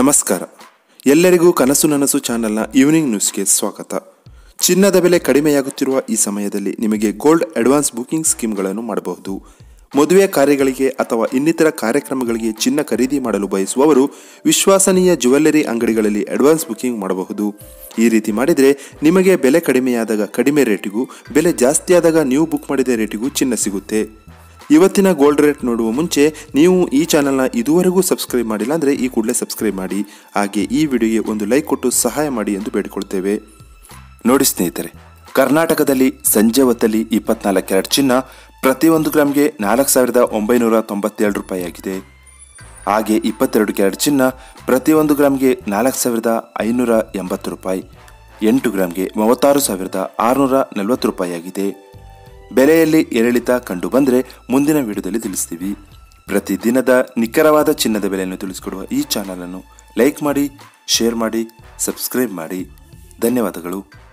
ನಮಸ್ಕಾರ ಎಲ್ಲರಿಗೂ ಕನಸು ನನಸು ಚಾನೆಲ್ನ ಈವ್ನಿಂಗ್ ನ್ಯೂಸ್ಗೆ ಸ್ವಾಗತ ಚಿನ್ನದ ಬೆಲೆ ಕಡಿಮೆಯಾಗುತ್ತಿರುವ ಈ ಸಮಯದಲ್ಲಿ ನಿಮಗೆ ಗೋಲ್ಡ್ ಅಡ್ವಾನ್ಸ್ ಬುಕಿಂಗ್ ಸ್ಕೀಮ್ಗಳನ್ನು ಮಾಡಬಹುದು ಮದುವೆ ಕಾರ್ಯಗಳಿಗೆ ಅಥವಾ ಇನ್ನಿತರ ಕಾರ್ಯಕ್ರಮಗಳಿಗೆ ಚಿನ್ನ ಖರೀದಿ ಮಾಡಲು ಬಯಸುವವರು ವಿಶ್ವಾಸನೀಯ ಜುವೆಲ್ಲರಿ ಅಂಗಡಿಗಳಲ್ಲಿ ಅಡ್ವಾನ್ಸ್ ಬುಕಿಂಗ್ ಮಾಡಬಹುದು ಈ ರೀತಿ ಮಾಡಿದರೆ ನಿಮಗೆ ಬೆಲೆ ಕಡಿಮೆಯಾದಾಗ ಕಡಿಮೆ ರೇಟಿಗೂ ಬೆಲೆ ಜಾಸ್ತಿಯಾದಾಗ ನೀವು ಬುಕ್ ಮಾಡಿದ ರೇಟಿಗೂ ಚಿನ್ನ ಸಿಗುತ್ತೆ ಇವತ್ತಿನ ಗೋಲ್ಡ್ ರೇಟ್ ನೋಡುವ ಮುಂಚೆ ನೀವು ಈ ಚಾನಲ್ನ ಇದುವರೆಗೂ ಸಬ್ಸ್ಕ್ರೈಬ್ ಮಾಡಿಲ್ಲ ಅಂದರೆ ಈ ಕೂಡಲೇ ಸಬ್ಸ್ಕ್ರೈಬ್ ಮಾಡಿ ಹಾಗೆ ಈ ವಿಡಿಯೋಗೆ ಒಂದು ಲೈಕ್ ಕೊಟ್ಟು ಸಹಾಯ ಮಾಡಿ ಎಂದು ಬೇಡಿಕೊಳ್ತೇವೆ ನೋಡಿ ಸ್ನೇಹಿತರೆ ಕರ್ನಾಟಕದಲ್ಲಿ ಸಂಜೆ ಹೊತ್ತಲ್ಲಿ ಇಪ್ಪತ್ನಾಲ್ಕು ಕ್ಯಾರೆಟ್ ಚಿನ್ನ ಪ್ರತಿಯೊಂದು ಗ್ರಾಮ್ಗೆ ನಾಲ್ಕು ಸಾವಿರದ ಒಂಬೈನೂರ ತೊಂಬತ್ತೇಳು ರೂಪಾಯಿ ಆಗಿದೆ ಹಾಗೆ ಇಪ್ಪತ್ತೆರಡು ಕ್ಯಾರೆಟ್ ಚಿನ್ನ ಪ್ರತಿಯೊಂದು ಗ್ರಾಮ್ಗೆ ನಾಲ್ಕು ಸಾವಿರದ ಐನೂರ ಎಂಬತ್ತು ರೂಪಾಯಿ ಎಂಟು ಗ್ರಾಮ್ಗೆ ಮೂವತ್ತಾರು ಸಾವಿರದ ಆರುನೂರ ನಲವತ್ತು ರೂಪಾಯಿ ಆಗಿದೆ ಬೆಲೆಯಲ್ಲಿ ಏರಿಳಿತ ಕಂಡು ಬಂದರೆ ಮುಂದಿನ ವಿಡಿಯೋದಲ್ಲಿ ತಿಳಿಸ್ತೀವಿ ಪ್ರತಿದಿನದ ನಿಖರವಾದ ಚಿನ್ನದ ಬೆಲೆಯನ್ನು ತಿಳಿಸಿಕೊಡುವ ಈ ಚಾನಲನ್ನು ಲೈಕ್ ಮಾಡಿ ಶೇರ್ ಮಾಡಿ ಸಬ್ಸ್ಕ್ರೈಬ್ ಮಾಡಿ ಧನ್ಯವಾದಗಳು